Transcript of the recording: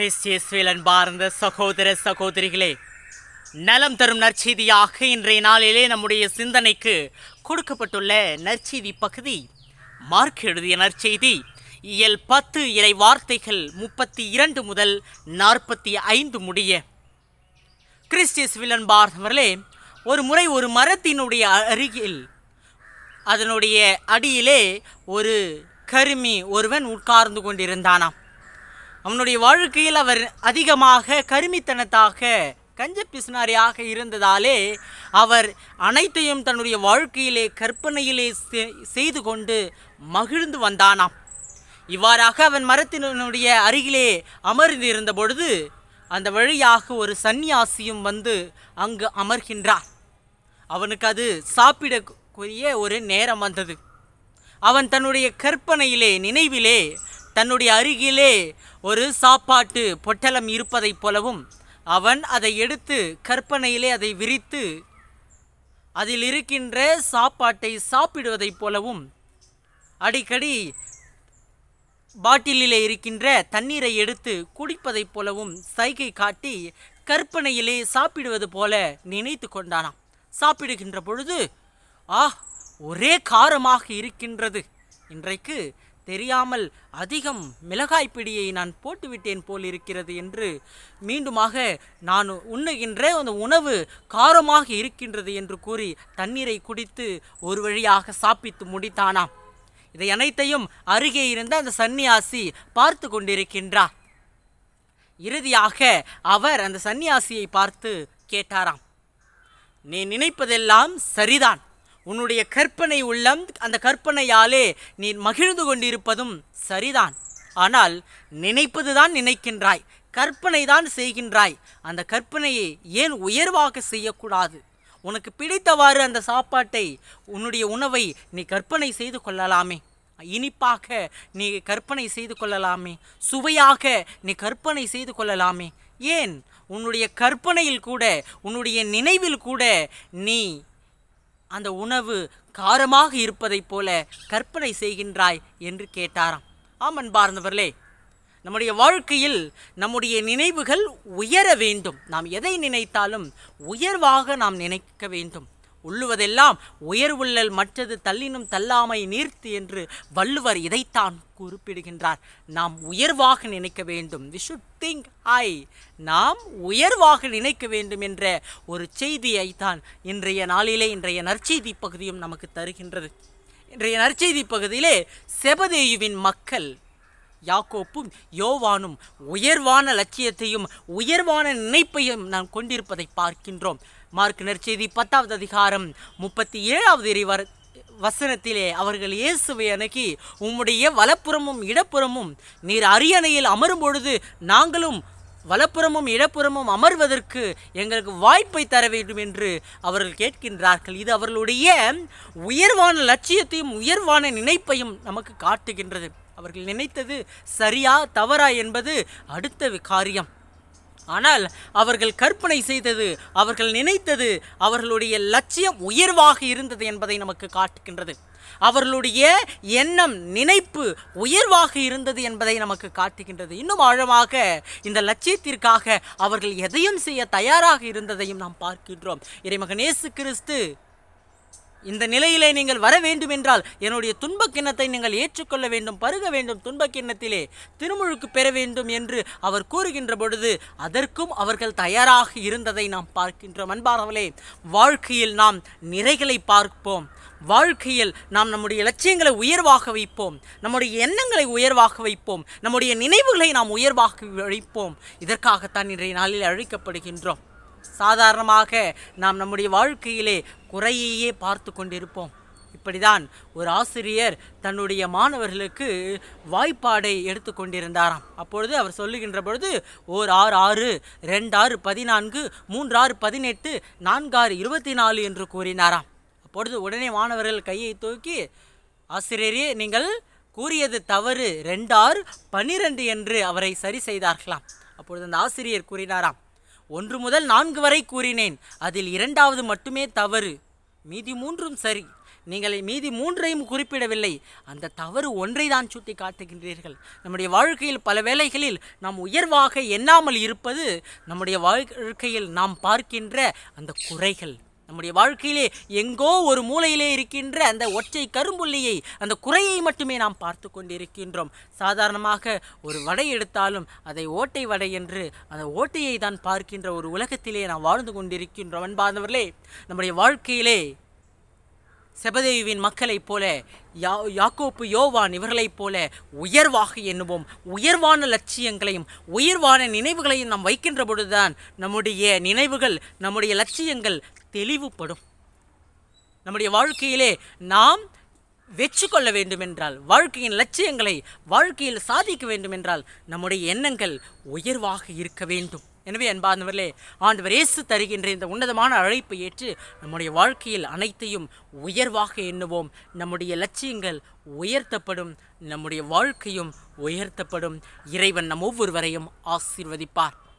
கிறிஸ்தியஸ்வேல் அன்பார்ந்த சகோதர சகோதரிகளே நலம் தரும் நற்செய்தியாக இன்றைய நாளிலே நம்முடைய சிந்தனைக்கு கொடுக்கப்பட்டுள்ள நற்செய்தி பகுதி மார்க் எழுதிய நற்செய்தி இயல் பத்து இறை வார்த்தைகள் முப்பத்தி இரண்டு முதல் நாற்பத்தி ஐந்து முடிய கிறிஸ்டியஸ் வில்லன்பார் அவர்களே ஒரு முறை ஒரு மரத்தினுடைய அருகில் அதனுடைய அடியிலே ஒரு கருமி ஒருவன் உட்கார்ந்து கொண்டிருந்தானாம் அவனுடைய வாழ்க்கையில் அவர் அதிகமாக கருமித்தனத்தாக கஞ்ச பிசுனாரியாக இருந்ததாலே அவர் அனைத்தையும் தன்னுடைய வாழ்க்கையிலே கற்பனையிலே செ- செய்து கொண்டு மகிழ்ந்து வந்தானாம் இவ்வாறாக அவன் மரத்தினுடைய அருகிலே அமர்ந்து இருந்த பொழுது அந்த வழியாக ஒரு சந்நியாசியும் வந்து அங்கு அமர்கின்றார் அவனுக்கு அது சாப்பிடக்கூடிய ஒரு நேரம் வந்தது அவன் தன்னுடைய கற்பனையிலே நினைவிலே தன்னுடைய அருகிலே ஒரு சாப்பாட்டு பொட்டலம் இருப்பதைப் போலவும் அவன் அதை எடுத்து கற்பனையிலே அதை விரித்து அதில் இருக்கின்ற சாப்பாட்டை சாப்பிடுவதைப் போலவும் அடிக்கடி பாட்டிலிலே இருக்கின்ற தண்ணீரை எடுத்து குடிப்பதைப் போலவும் சைகை காட்டி கற்பனையிலே சாப்பிடுவது போல நினைத்து கொண்டானாம் சாப்பிடுகின்ற பொழுது ஆ ஒரே காரமாக இருக்கின்றது இன்றைக்கு தெரியாமல் அதிகம் மிளகாய் பிடியை நான் போட்டுவிட்டேன் போல் இருக்கிறது என்று மீண்டுமாக நான் உண்ணுகின்ற அந்த உணவு காரமாக இருக்கின்றது என்று கூறி தண்ணீரை குடித்து ஒரு வழியாக சாப்பித்து முடித்தானாம் இதை அனைத்தையும் அருகே இருந்த அந்த சந்நியாசி பார்த்து கொண்டிருக்கின்றார் இறுதியாக அவர் அந்த சந்நியாசியை பார்த்து கேட்டாராம் நீ நினைப்பதெல்லாம் சரிதான் உன்னுடைய கற்பனை உள்ளம் அந்த கற்பனையாலே நீ மகிழ்ந்து கொண்டிருப்பதும் சரிதான் ஆனால் நினைப்பதுதான் நினைக்கின்றாய் கற்பனை தான் செய்கின்றாய் அந்த கற்பனையை ஏன் உயர்வாக செய்யக்கூடாது உனக்கு பிடித்தவாறு அந்த சாப்பாட்டை உன்னுடைய உணவை நீ கற்பனை செய்து கொள்ளலாமே இனிப்பாக நீ கற்பனை செய்து கொள்ளலாமே சுவையாக நீ கற்பனை செய்து கொள்ளலாமே ஏன் உன்னுடைய கற்பனையில் கூட உன்னுடைய நினைவில் கூட நீ அந்த உணவு காரமாக இருப்பதைப் போல கற்பனை செய்கின்றாய் என்று கேட்டாராம் ஆமன் பார்ந்தவர்களே நம்முடைய வாழ்க்கையில் நம்முடைய நினைவுகள் உயர வேண்டும் நாம் எதை நினைத்தாலும் உயர்வாக நாம் நினைக்க வேண்டும் உள்ளுவதெல்லாம் உயர்வுள்ளல் மற்றது தள்ளினும் தள்ளாமை நீர்த்து என்று வள்ளுவர் இதைத்தான் குறிப்பிடுகின்றார் நாம் உயர்வாக நினைக்க வேண்டும் வி ஷுட் திங்க் ஐ நாம் உயர்வாக நினைக்க வேண்டும் என்ற ஒரு செய்தியைத்தான் இன்றைய நாளிலே இன்றைய நற்செய்தி பகுதியும் நமக்கு தருகின்றது இன்றைய நற்செய்தி பகுதியிலே செபதேயுவின் மக்கள் யாக்கோப்பும் யோவானும் உயர்வான லட்சியத்தையும் உயர்வான நினைப்பையும் நாம் கொண்டிருப்பதை பார்க்கின்றோம் மார்க் நற்செய்தி பத்தாவது அதிகாரம் முப்பத்தி ஏழாவது இறைவர் வசனத்திலே அவர்கள் இயேசுவை அணுகி உம்முடைய வலப்புறமும் இடப்புறமும் நீர் அரியணையில் அமரும் பொழுது நாங்களும் வலப்புறமும் இடப்புறமும் அமர்வதற்கு எங்களுக்கு வாய்ப்பை தர வேண்டும் என்று அவர்கள் கேட்கின்றார்கள் இது அவர்களுடைய உயர்வான லட்சியத்தையும் உயர்வான நினைப்பையும் நமக்கு காட்டுகின்றது அவர்கள் நினைத்தது சரியா தவறா என்பது அடுத்த காரியம் ஆனால் அவர்கள் கற்பனை செய்தது அவர்கள் நினைத்தது அவர்களுடைய லட்சியம் உயர்வாக இருந்தது என்பதை நமக்கு காட்டுகின்றது அவர்களுடைய எண்ணம் நினைப்பு உயர்வாக இருந்தது என்பதை நமக்கு காட்டுகின்றது இன்னும் ஆழமாக இந்த லட்சியத்திற்காக அவர்கள் எதையும் செய்ய தயாராக இருந்ததையும் நாம் பார்க்கின்றோம் இறைமகன் இயேசு கிறிஸ்து இந்த நிலையிலே நீங்கள் வர வேண்டும் என்றால் என்னுடைய துன்பக் கிண்ணத்தை நீங்கள் ஏற்றுக்கொள்ள வேண்டும் பருக வேண்டும் துன்பக் கிண்ணத்திலே திருமுழுக்கு பெற வேண்டும் என்று அவர் கூறுகின்ற பொழுது அதற்கும் அவர்கள் தயாராக இருந்ததை நாம் பார்க்கின்றோம் அன்பானவர்களே வாழ்க்கையில் நாம் நிறைகளை பார்ப்போம் வாழ்க்கையில் நாம் நம்முடைய லட்சியங்களை உயர்வாக வைப்போம் நம்முடைய எண்ணங்களை உயர்வாக வைப்போம் நம்முடைய நினைவுகளை நாம் உயர்வாக வைப்போம் இதற்காகத்தான் இன்றைய நாளில் அழைக்கப்படுகின்றோம் சாதாரணமாக நாம் நம்முடைய வாழ்க்கையிலே குறையையே பார்த்து கொண்டிருப்போம் இப்படிதான் ஒரு ஆசிரியர் தன்னுடைய மாணவர்களுக்கு வாய்ப்பாடை எடுத்து கொண்டிருந்தாராம் அப்பொழுது அவர் சொல்லுகின்ற பொழுது ஓர் ஆறு ஆறு ரெண்டு ஆறு பதினான்கு மூன்று ஆறு பதினெட்டு நான்கு ஆறு இருபத்தி நாலு என்று கூறினாராம் அப்பொழுது உடனே மாணவர்கள் கையை தூக்கி ஆசிரியரே நீங்கள் கூறியது தவறு ரெண்டார் பன்னிரண்டு என்று அவரை சரி செய்தார்களாம் அப்பொழுது அந்த ஆசிரியர் கூறினாராம் ஒன்று முதல் நான்கு வரை கூறினேன் அதில் இரண்டாவது மட்டுமே தவறு மீதி மூன்றும் சரி நீங்கள் மீதி மூன்றையும் குறிப்பிடவில்லை அந்த தவறு ஒன்றை தான் சுட்டி காட்டுகின்றீர்கள் நம்முடைய வாழ்க்கையில் பல வேளைகளில் நாம் உயர்வாக எண்ணாமல் இருப்பது நம்முடைய வாழ்க்கையில் நாம் பார்க்கின்ற அந்த குறைகள் நம்முடைய வாழ்க்கையிலே எங்கோ ஒரு மூலையிலே இருக்கின்ற அந்த ஒற்றை கரும்புள்ளியை அந்த குறையை மட்டுமே நாம் பார்த்து கொண்டிருக்கின்றோம் சாதாரணமாக ஒரு வடை எடுத்தாலும் அதை ஓட்டை வடை என்று அந்த ஓட்டையை தான் பார்க்கின்ற ஒரு உலகத்திலே நாம் வாழ்ந்து கொண்டிருக்கின்றோம் அன்பார்ந்தவர்களே நம்முடைய வாழ்க்கையிலே செபதேவின் மக்களைப் போல யா யாக்கோப்பு யோவான் இவர்களைப் போல உயர்வாக எண்ணுவோம் உயர்வான லட்சியங்களையும் உயர்வான நினைவுகளையும் நாம் வைக்கின்ற பொழுதுதான் நம்முடைய நினைவுகள் நம்முடைய லட்சியங்கள் தெளிவுபடும் நம்முடைய வாழ்க்கையிலே நாம் வெற்றி கொள்ள வேண்டுமென்றால் வாழ்க்கையின் லட்சியங்களை வாழ்க்கையில் சாதிக்க வேண்டுமென்றால் நம்முடைய எண்ணங்கள் உயர்வாக இருக்க வேண்டும் எனவே அன்பார்ந்தவர்களே ஆண்டவர் இயேசு தருகின்ற இந்த உன்னதமான அழைப்பை ஏற்று நம்முடைய வாழ்க்கையில் அனைத்தையும் உயர்வாக எண்ணுவோம் நம்முடைய லட்சியங்கள் உயர்த்தப்படும் நம்முடைய வாழ்க்கையும் உயர்த்தப்படும் இறைவன் நம் ஒவ்வொருவரையும் ஆசீர்வதிப்பார்